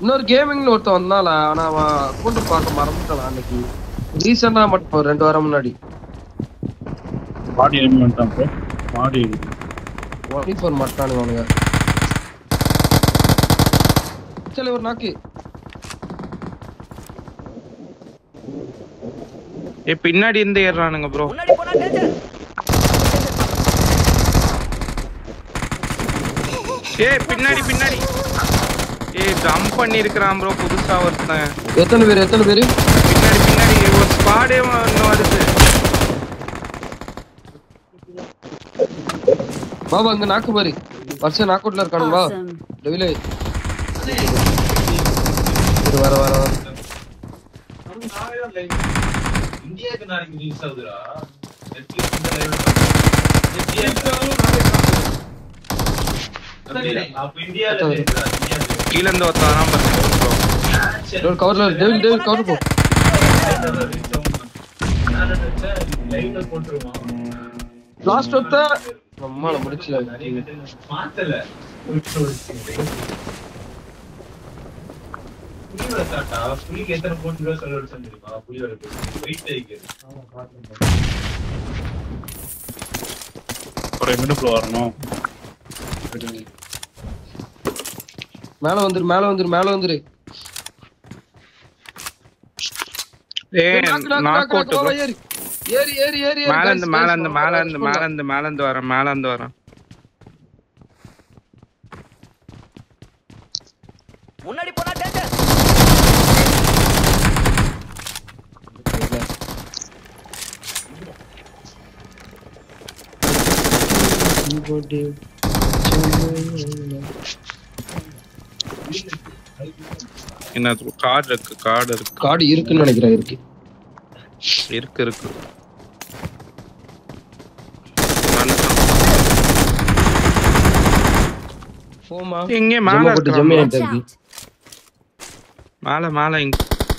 இன்னொரு கேமிங்ல ஒருத்தன் வந்தால ஆனா அவன் அக்கௌண்ட் பார்க்க மறந்துட்டான் அன்னைக்கு ரீசெண்டா மட்டும் ஒரு ரெண்டு வாரம் முன்னாடி பாடி எலிமி வந்துட்டான் ப்ரோ பாடி ஒன் ஃபோர் மட்டானு அவனுங்க சரி ஒரு நாக்கு ஏ பின்னாடி இருந்து ஏறுறானுங்க ப்ரோ முன்னாடி போனா டேஞ்சர் ஏ பின்னாடி பின்னாடி ஏ ஜம்ப் பண்ணி இருக்கிறான் ப்ரோ புதுசா ஒருத்தன் எத்தனை பேர் எத்தனை பேர் பின்னாடி பின்னாடி ஒரு ஸ்குவாடே ஒன்று வருது பாபா அங்க நாக்கு பாரு வருஷம் நாக் அவுட்ல இருக்கானுங்களா Awesome. டெவிலே இரு, வர வர வர இந்தியாவுக்கு நாளைக்கு ரிலீஸ் ஆகுதுடா நெட்ஃபிளிக்ஸ் இந்த லைவ் அப்ப இந்தியால இருக்குடா, இந்தியால இருக்கு. கீழ இருந்து ஒருத்தன் வரான் பாருங்க ப்ரோ ஒரு கவர்ல டெவில் டெவில் கவர் போ லைவ்ல reach ஆகும். நான் நினைச்சேன் லைவ்ல போட்டுருவான் லாஸ்ட் ஒருத்த நம்மால முடிச்சல நிறைய பேர் மாத்தல விட்டு விட்டு. புலியோட சாட்டா புலிக்கு எத்தனை கோடி ரூபா செலவழிச்சு தெரியுமா புலியோட வெயிட் ஆகிக்கிறது ஒரு எங்கிட்ட ப்ரோ வரணும் மேல வந்துரு மேல வந்துரு மேல வந்துரு ஏ நாக்கு, நாக்கு, நாக் நாக்கு, அவுட் நாக்கு, ப்ரோ பாபா, ஏறு ஏறு ஏறு ஏறு ஏறு மேல guys, இருந்து மேல guys, இருந்து வாங்க, மேல guys, இருந்து போலாம். மேல இருந்து மேல இருந்து வரேன் மேல இருந்து வரேன் முன்னாடி போனா டேஞ்சர் என்ன கார்டு இருக்கு கார்டு இருக்கு காடு இருக்குன்னு நினைக்கிறேன் இருக்கு இருக்கு இருக்கு போமா எங்கே ஜம்மு மேல போட்டு இருக்கான் ஜம்மு bro. Watch இருக்கு out. மேல மேல இங்க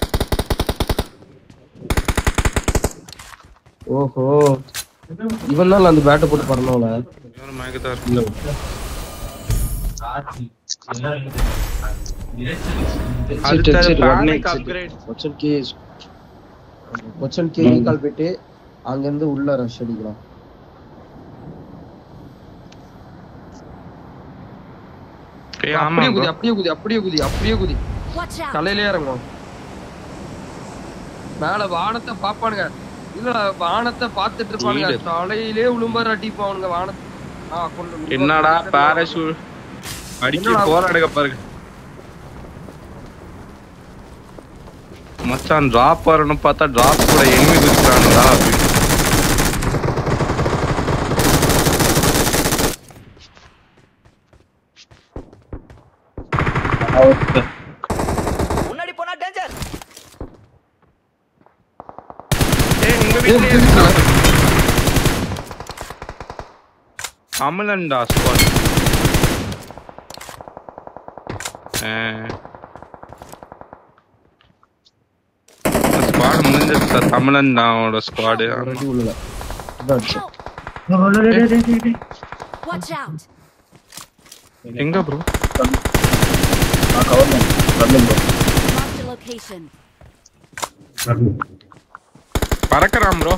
ஓஹோ இவன் தான் அந்த பேட்டை போட்டு பறந்தவன இவன் மயக்கத்தா இருக்கு ஆட்சி எல்லாம் இறைச்சி அடுத்தது panic upgrade. கொச்சன் கே கொச்சன் கே ரீகால் போயிட்டு அங்க இருந்து உள்ள ரஷ் அடிக்கலாம் ஏய் ஆமா அப்படியே குதி bro. அப்படியே குதி அப்படியே குதி அப்படியே குதி Watch out. தலையிலே இறங்கும் மேல வானத்தை பாப்பானுங்க இல்ல வானத்தை பாத்துட்டு இருப்பானுங்க வீடு. தலையிலே உளும்பாரு அடிப்பானுங்க வானத்தை ஆ, கொண்டு- என்னடா பாராசூட் அடிச்சு என்னடா? போராடுக பாருங்க மச்சான் டிராப் வரணும் பார்த்தா டிராப் கூட எனிமி குதிக்கிறானுடா அப்படின்னு முன்னாடி போனா டேஞ்சர் ஏய் உங்க ஏய், வீட்லயே இருக்குல்ல? இருக்கா அமலன்டா ஸ்குவாட் ஸ்குவாட் முடிஞ்சிருச்சு சார் தமிழன் தான் அவனோட ஸ்குவாடு ஒரு அடி உள்ள இதான் அடிச்சேன். Watch out. எங்க ப்ரோ நான் கவர் பண்ணேன் ப்ரோ Marked a location. பறக்கறான் bro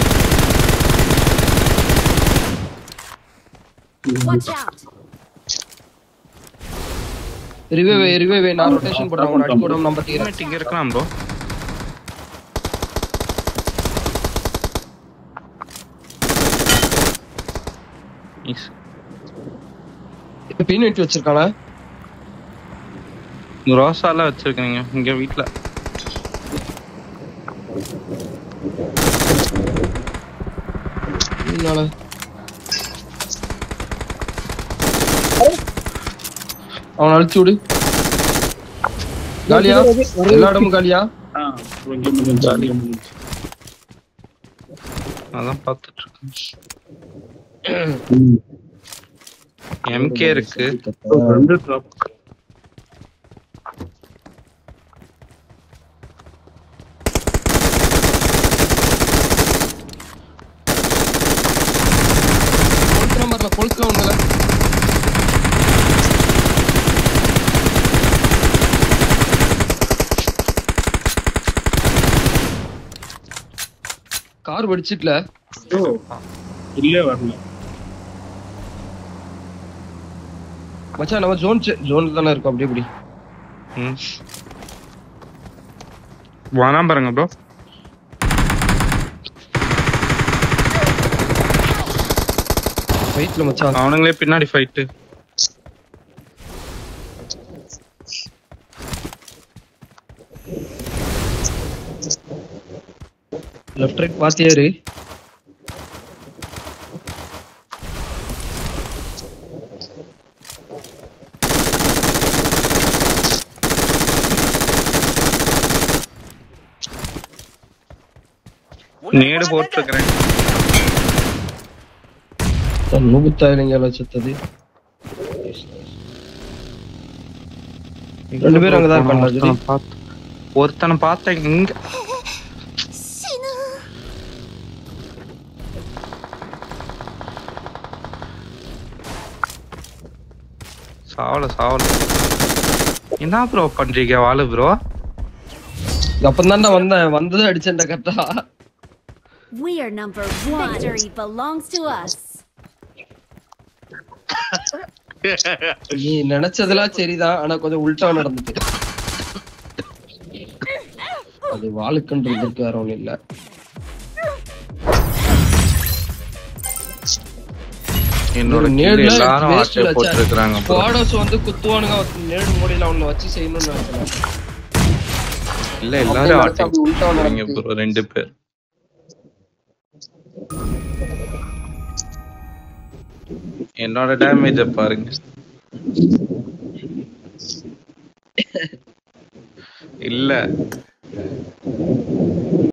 Watch out. Revive revive நான் ரொட்டேஷன் பண்றேன் அவன அடி போடாம நம்பர் தீரேன் ஹெல்மெட் இங்க இருக்கலாம் ப்ரோ பின் வெட்டி வச்சிருக்கானா ரோசாலாம் வச்சிருக்கீங்க இங்க வீட்ல இதனால அவன் அழிச்சு விடு காலியா எல்லா இடமும் காலியா ஆ இங்கே முடிஞ்சு இங்கே முடிஞ்சு அதான் பார்த்துட்டு இருக்கேன் எம்கே இருக்கு ரெண்டு ட்ராப் கொளுத்து நம்பர்ல கொளுத்துல ஒண்ணுல கார் வெடிச்சிட்டல ஓ இல்லே வரல மச்சான் நம்ம ஜோன் ஜோன்ல தானே இருக்கோம் அப்படி இப்படி ம் வராம பாருங்க ப்ரோ ஃபைட்ல மச்சான் அவனுங்களே பின்னாடி ஃபைட்டு லெஃப்ட் ரைட் பாத்தியாரு முன்னாடி நேடு போனா danger. போட்டிருக்கிறேன் நூபுத்தாயிரங்க செத்தது ரெண்டு பேரும் அங்கதான் இருக்காங்களா, ஜெரி? ஒருத்தனை பார்த்து- ஒருத்தனை பார்த்தேன் இங்க சாவல சாவல என்ன ப்ரோ பண்றீங்க வாழு ப்ரோ அப்பந்தாண்டா வந்தேன் வந்ததை அடிச்சேன்டா கரெக்டா We are number one. Victory belongs to us. நீ நினைச்சதெல்லாம் சரிதான் ஆனா கொஞ்சம் உல்டா நடந்துட்டு அது வாளுக்குன்றதுக்கு வேற ஒண்ணும் இல்ல என்னோட ஒரு நேடு நேர்ல எல்லாரும் waste ஆட்டை வச்சா- போட்டிருக்கிறாங்க ப்ரோ ஸ்குவாடர்ஸ் வந்து குத்துவானுங்க நேடு மூலையில அவனை வச்சு செய்யணும்னு நினைக்கிறேன் இல்ல எல்லாரும் அப்படி ஆட்டை உல்டா போடுறீங்க நடந்துட்டு ப்ரோ ரெண்டு பேர் என்னோட டேமேஜ பாருங்க இல்ல